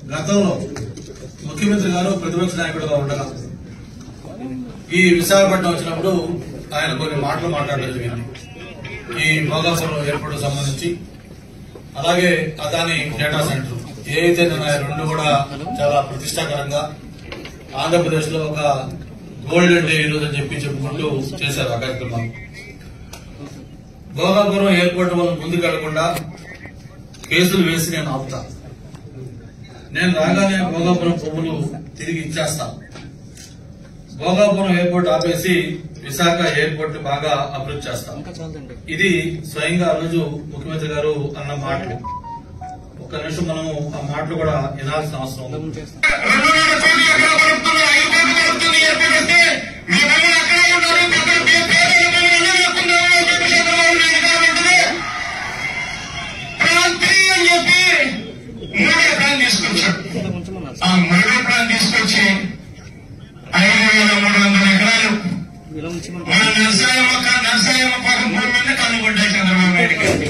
గతంలో ముఖ్యమంత్రి గారు ప్రతిపక్ష నాయకుడుగా ఉండగా ఈ విశాఖపట్నం వచ్చినప్పుడు ఆయన కొన్ని మాటలు మాట్లాడడం జరిగింది ఈ భోగాపురం ఎయిర్పోర్ట్ సంబంధించి అలాగే అదాని డేటా సెంటర్ ఏవైతే ఉన్నాయో రెండు కూడా చాలా ప్రతిష్టాకరంగా ఆంధ్రప్రదేశ్ లో ఒక గోల్డెన్ డే ఈరోజు అని చెప్పి చెప్పుకుంటూ చేశారు ఆ కార్యక్రమం భోగాపురం ఎయిర్పోర్ట్ వల్ల ముందుకు వెళ్లకుండా కేసులు వేసి నేను ఆపుతా నేను రాగానే భోగాపురం భూములు తిరిగి ఇచ్చేస్తా భోగాపురం ఎయిర్పోర్ట్ ఆపేసి విశాఖ ఎయిర్పోర్ట్ బాగా అభివృద్ధి చేస్తాం ఇది స్వయంగా ఆ రోజు ముఖ్యమంత్రి గారు అన్న మాటలు ఒక్క నిమిషం మనము ఆ మాటలు కూడా వినాల్సిన అవసరం ఉంది రెండున్నర కోట్ల ఎకరాల ప్రభుత్వంలో ఐదు కోట్ల ప్రభుత్వం ఏర్పడితే మీ మమ్మల్ని అక్కడే ఉన్నారు పక్కన పే- పేదల పనులు అన్నీ లేకుండా అని చెప్పి చంద్రబాబు నాయుడు గారు అంటేనే ప్రాంతీయ అని చెప్పి మూడు ఎకరాలు తీసుకొచ్చాడు ఆ మూడు ఎకరాలు తీసుకొచ్చి ఐదు వేల మూడు వందల ఎకరాలు మన నర్సాయమ్మ కా- నర్సాయమ్మ పాకం భూమి మీద కనుగొడ్డాయి చంద్రబాబు నాయుడు గారు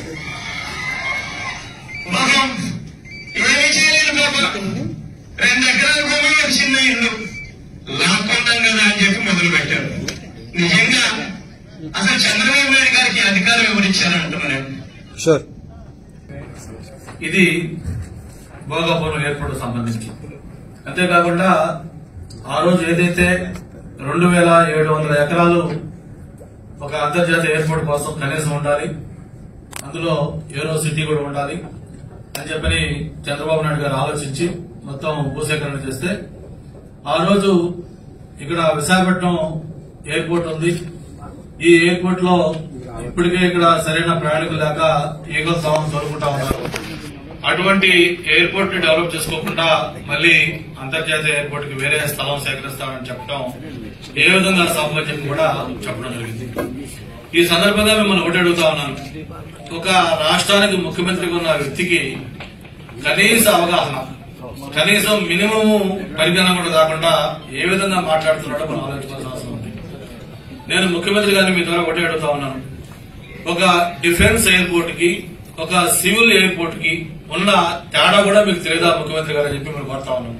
పాపం ఏమీ చేయలేదు పాపం రెండు ఎకరాల భూమిలో చిన్న ఇల్లు లాక్కుంటాం కదా అని చెప్పి మొదలు పెట్టారు నిజంగా అసలు చంద్రబాబు నాయుడు గారికి అధికారం ఎవరిచ్చారంటున్నాను షూర్ ఇది భోగాపురం ఎయిర్పోర్ట్ సంబంధించి అంతేకాకుండా ఆ రోజు ఏదైతే రెండు వేల ఏడు వందల ఎకరాలు ఒక అంతర్జాతీయ ఎయిర్పోర్ట్ కోసం కనీసం ఉండాలి అందులో ఏరో సిటీ కూడా ఉండాలి అని చెప్పని చంద్రబాబు నాయుడు గారు ఆలోచించి మొత్తం భూసేకరణ చేస్తే ఆ రోజు ఇక్కడ విశాఖపట్నం ఎయిర్పోర్ట్ ఉంది ఈ ఎయిర్పోర్ట్ లో ఇప్పటికే ఇక్కడ సరైన ప్రయాణికులు లేక ఈగల్ సామం తోలుకుంటా ఉన్నారు అటువంటి ఎయిర్పోర్ట్ ని డెవలప్ చేసుకోకుండా మళ్ళీ అంతర్జాతీయ ఎయిర్పోర్ట్ కి వేరే స్థలం సేకరిస్తామని చెప్పడం ఏ విధంగా సభలో చెప్పి కూడా చెప్పడం జరిగింది ఈ సందర్భంగా మిమ్మల్ని ఒకటి అడుగుతా ఉన్నాను ఒక రాష్ట్రానికి ముఖ్యమంత్రిగా ఉన్న వ్యక్తికి కనీస అవగాహన కనీసం మినిమం పరిజ్ఞానం కూడా కాకుండా ఏ విధంగా మాట్లాడుతున్నాడో మనం ఆలోచించాల్సిన అవసరం ఉంది నేను ముఖ్యమంత్రి గారిని మీ ద్వారా ఒకటే అడుగుతా ఉన్నాను ఒక డిఫెన్స్ ఎయిర్పోర్ట్ కి ఒక సివిల్ ఎయిర్పోర్ట్ కి ఉన్న తేడా కూడా మీకు తెలియదా ముఖ్యమంత్రి గారు అని చెప్పి మేము కోరుతా ఉన్నాం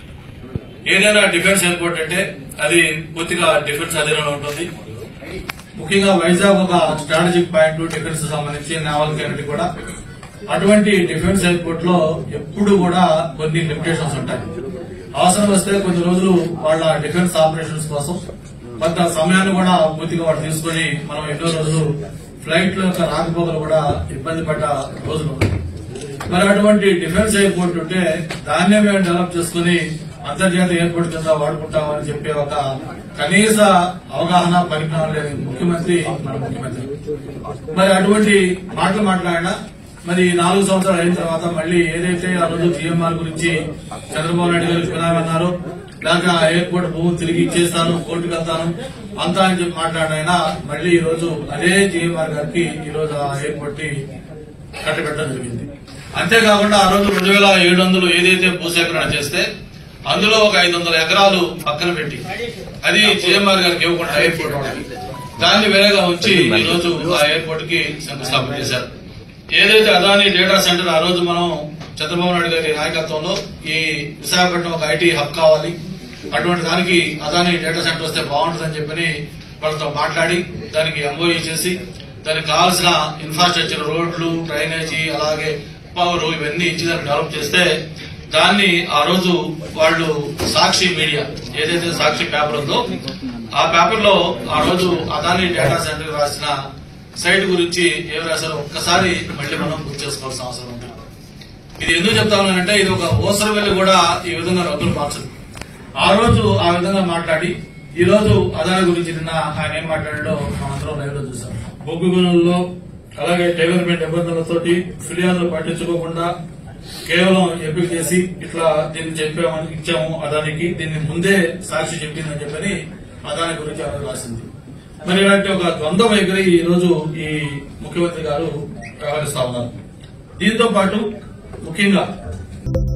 ఏదైనా డిఫెన్స్ ఎయిర్పోర్ట్ అంటే అది పూర్తిగా డిఫెన్స్ అధీనంలో ఉంటుంది ముఖ్యంగా వైజాగ్ ఒక స్ట్రాటజిక్ పాయింట్ డిఫెన్స్ సంబంధించి నావల్ కెనడి కూడా అటువంటి డిఫెన్స్ ఎయిర్పోర్ట్ లో ఎప్పుడు కూడా కొన్ని లిమిటేషన్స్ ఉంటాయి అవసరం వస్తే కొన్ని రోజులు వాళ్ళ డిఫెన్స్ ఆపరేషన్స్ కోసం కొంత సమయాన్ని కూడా పూర్తిగా వాళ్ళు తీసుకొని మనం ఎన్నో రోజులు ఫ్లైట్ లో యొక్క రాకపోకలు కూడా ఇబ్బంది పడ్డ రోజులు ఉన్నాయి మరి అటువంటి డిఫెన్స్ ఎయిర్పోర్ట్ ఉంటే దాన్నే మేము డెవలప్ చేసుకుని అంతర్జాతీయ ఎయిర్పోర్ట్ కింద వాడుకుంటామని చెప్పే ఒక కనీస అవగాహన పరిజ్ఞానం లేని ముఖ్యమంత్రి మన ముఖ్యమంత్రి మరి అటువంటి మాటలు మాట్లాడినా మరి నాలుగు సంవత్సరాలు అయిన తర్వాత మళ్ళీ ఏదైతే ఆ రోజు టీఎంఆర్ గురించి చంద్రబాబు నాయుడు గారు వినాలన్నారు లేక ఆ ఎయిర్పోర్ట్ భూములు తిరిగి ఇచ్చేస్తాను కోర్టుకు వెళ్తాను అంతా అని చెప్పి మాట్లాడినైనా మళ్ళీ ఈ రోజు అదే టీఎంఆర్ గారికి ఈ రోజు ఆ ఎయిర్పోర్ట్ ని కట్టబెట్టడం జరిగింది అంతేకాకుండా ఆ రోజు రెండు వేల ఏడు వందలు ఏదైతే భూసేకరణ చేస్తే అందులో ఒక ఐదు వందల ఎకరాలు పక్కన పెట్టి అది జిఎంఆర్ గారికి ఇవ్వకుండా ఎయిర్పోర్ట్ వాళ్ళకి. దాన్ని వేరేగా ఉంచి ఈ రోజు ఆ ఎయిర్పోర్ట్ కి శంకుస్థాపన చేశారు ఏదైతే అదాని డేటా సెంటర్ ఆ రోజు మనం చంద్రబాబు నాయుడు గారి నాయకత్వంలో ఈ విశాఖపట్నం ఒక ఐటీ హబ్ కావాలి అటువంటి దానికి అదాని డేటా సెంటర్ వస్తే బాగుంటుందని చెప్పని వాళ్ళతో మాట్లాడి దానికి ఎంఓఈ చేసి దానికి కావాల్సిన ఇన్ఫ్రాస్ట్రక్చర్ రోడ్లు డ్రైనేజీ అలాగే పవర్ ఇవన్నీ ఇచ్చి దాన్ని డెవలప్ చేస్తే దాన్ని ఆ రోజు వాళ్ళు సాక్షి మీడియా ఏదైతే సాక్షి పేపర్ ఉందో ఆ పేపర్ లో ఆ రోజు అదాని డేటా సెంటర్ రాసిన సైట్ గురించి ఏం రాశారో ఒక్కసారి మళ్ళీ మనం గుర్తు చేసుకోవాల్సిన అవసరం ఉంది ఇది ఎందుకు చెప్తా ఉన్నానంటే ఇది ఒక ఓసర వెళ్ళి కూడా ఈ విధంగా రద్దులు మార్చదు ఆ రోజు ఆ విధంగా మాట్లాడి ఈ రోజు అదాని గురించి నిన్న ఆయన ఏం మాట్లాడాడో మనందరం లైవ్ లో చూసాం బొగ్గు గనుల్లో అలాగే డెవలప్మెంట్ నిబంధనలతోటి ఫిర్యాదులు పట్టించుకోకుండా కేవలం ఎంపిక చేసి ఇట్లా దీన్ని చెప్పామని ఇచ్చాము అదానికి దీన్ని ముందే సాక్షి చెప్పిందని చెప్పని అదాని గురించి ఆ రోజు రాసింది మరి ఇలాంటి ఒక ద్వంద్వ వైఖరి ఈ రోజు ఈ ముఖ్యమంత్రి గారు వ్యవహరిస్తా ఉన్నారు దీంతో పాటు ముఖ్యంగా